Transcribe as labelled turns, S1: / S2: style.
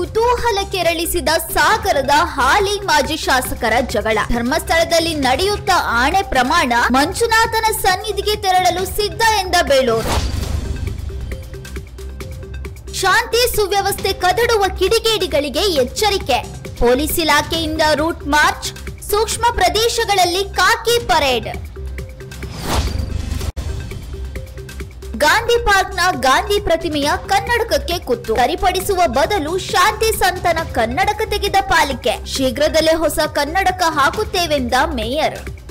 S1: ಕುತೂಹಲ ಕೆರಳಿಸಿದ ಸಾಗರದ ಹಾಲಿ ಮಾಜಿ ಶಾಸಕರ ಜಗಳ ಧರ್ಮಸ್ಥಳದಲ್ಲಿ ನಡೆಯುತ್ತಾ ಆಣೆ ಪ್ರಮಾಣ ಮಂಜುನಾಥನ ಸನ್ನಿಧಿಗೆ ತೆರಳಲು ಸಿದ್ಧ ಎಂದ ಬೇಳೂರು ಶಾಂತಿ ಸುವ್ಯವಸ್ಥೆ ಕದಡುವ ಕಿಡಿಗೇಡಿಗಳಿಗೆ ಎಚ್ಚರಿಕೆ ಪೊಲೀಸ್ ಇಲಾಖೆಯಿಂದ ರೂಟ್ ಮಾರ್ಚ್ ಸೂಕ್ಷ್ಮ ಪ್ರದೇಶಗಳಲ್ಲಿ ಕಾಕಿ ಪರೇಡ್ ಗಾಂಧಿ ಪಾರ್ಕ್ನ ಗಾಂಧಿ ಪ್ರತಿಮೆಯ ಕನ್ನಡಕಕ್ಕೆ ಕುತ್ತು ಸರಿಪಡಿಸುವ ಬದಲು ಶಾಂತಿ ಸಂತನ ಕನ್ನಡಕ ತೆಗೆದ ಪಾಲಿಕೆ ಶೀಘ್ರದಲ್ಲೇ ಹೊಸ ಕನ್ನಡಕ ಹಾಕುತ್ತೇವೆಂದ ಮೇಯರ್